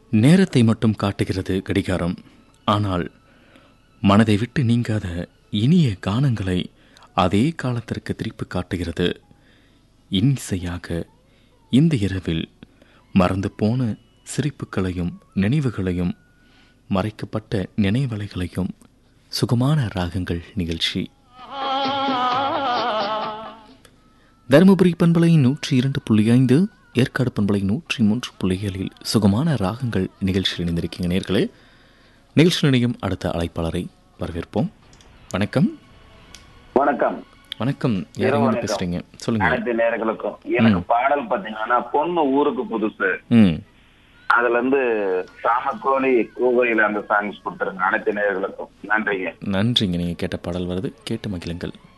நேரத்தை மட்டும் காட்டுகிறது கடிகாரம் ஆனால் மனதை விட்டு நீங்காத இனிய கானங்களை அதே காலத்திற்கு திருப்பி காட்டுகிறது இன்னிசையாக இந்த இரவில் மறந்து போன சிரிப்புகளையும் நினைவுகளையும் மறைக்கப்பட்ட நினைவலைகளையும் சுகமான ராகங்கள் நிகழ்ச்சி தருமபுரி பண்பலை நூற்றி இரண்டு புள்ளி ஐந்து ஏற்காடு பண்பலை நூற்றி மூன்று புள்ளிகளில் சுகமான ராகங்கள் நிகழ்ச்சியில் இணைந்திருக்கீங்க நேர்களே நிகழ்ச்சி நிலையம் அடுத்த அழைப்பாளரை வரவேற்போம் வணக்கம் வணக்கம் வணக்கம் யாருங்க பேசுறீங்க சொல்லுங்க அனைத்து நேர்களுக்கும் எனக்கு பாடல் பாத்தீங்கன்னா பொண்ணு ஊருக்கு புதுசு ம் அதுல இருந்து சாமக்கோழி கூகையில அந்த சாங்ஸ் கொடுத்துருங்க அனைத்து நேர்களுக்கும் நன்றிங்க நன்றிங்க நீங்கள் கேட்ட பாடல் வருது கேட்டு மகிழுங்கள்